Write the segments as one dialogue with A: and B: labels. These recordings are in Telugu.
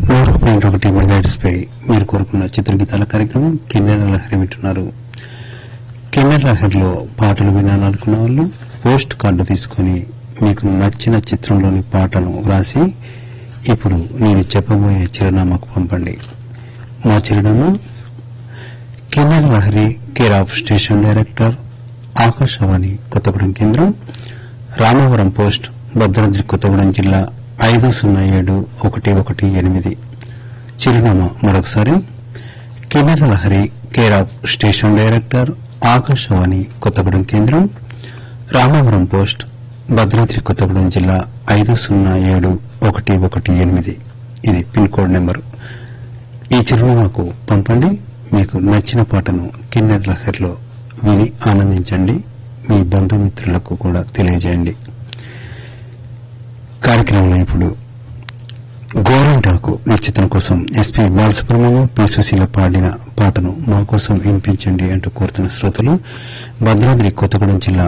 A: నూరు పాయింట్ ఒకటి మెగాట్స్ పై మీరు కోరుకున్న చిత్రగీతాల కార్యక్రమం కిన్నెర లహరి వింటున్నారు కిన్నెర లహరిలో పాటలు వినాలనుకున్న వాళ్ళు పోస్ట్ కార్డు తీసుకొని మీకు నచ్చిన చిత్రంలోని పాటను వ్రాసి ఇప్పుడు నేను చెప్పబోయే చిరునామాకు పంపండి మా చిరునామా Kinnera Lahari care of station director Akashvani Kothagudem కేంద్రం రామవరం పోస్ట్ భద్రాద్రి కొత్తగూడెం జిల్లా ఐదు సున్నా ఏడు ఒకటి ఒకటి ఎనిమిది చిరునామా మరొకసారి Kinnera Lahari care of station director Akashvani Kothagudem కేంద్రం రామవరం పోస్ట్ భద్రాద్రి కొత్తగూడెం జిల్లా ఐదు సున్నా ఏడు ఒకటి ఒకటి ఎనిమిది ఇది పిన్ కోడ్ నెంబర్ ఈ చిరునామాకు పంపండి మీకు నచ్చిన పాటను కిన్నెర లహరిలో విని ఆనందించండి మీ బంధుమిత్రులకు కూడా తెలియజేయండి కార్యక్రమంలో ఇప్పుడు గోరంటాకు ఈ చిత్రం కోసం ఎస్పీ బాలసుబ్రహ్మణ్యం పి సుశీల పాడిన పాటను మా కోసం వినిపించండి అంటూ కోరుతున్న శ్రోతలు భద్రాద్రి కొత్తగూడెం జిల్లా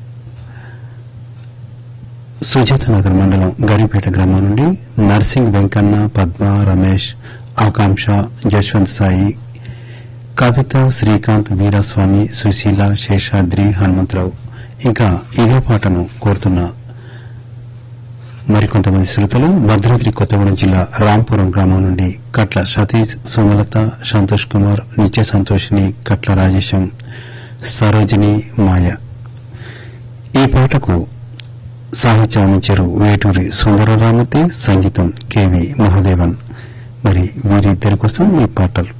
A: సుజాత నగర్ మండలం గరిపేట గ్రామం నుండి నర్సింగ్ వెంకన్న పద్మ రమేష్ ఆకాంక్ష జశ్వంత్ సాయి కవిత శ్రీకాంత్ వీరస్వామి సుశీల శేషాద్రి హనుమంతరావు ఇంకా ఇదే పాటను కోరుతున్న మరికొంతమంది శ్రోతలు భద్రాద్రి కొత్తగూడెం జిల్లా రాంపురం గ్రామం నుండి కట్ల సతీష్ సుమలత సంతోష్ కుమార్ నిత్య సంతోషిని కట్ల రాజేశం సరోజిని మాయ ఈ పాటకు సాహిత్యం అందించారు వేటూరి సుందరరామతి సంగీతం కెవి మహాదేవన్ మరి వీరిద్దరి కోసం ఈ పాటలు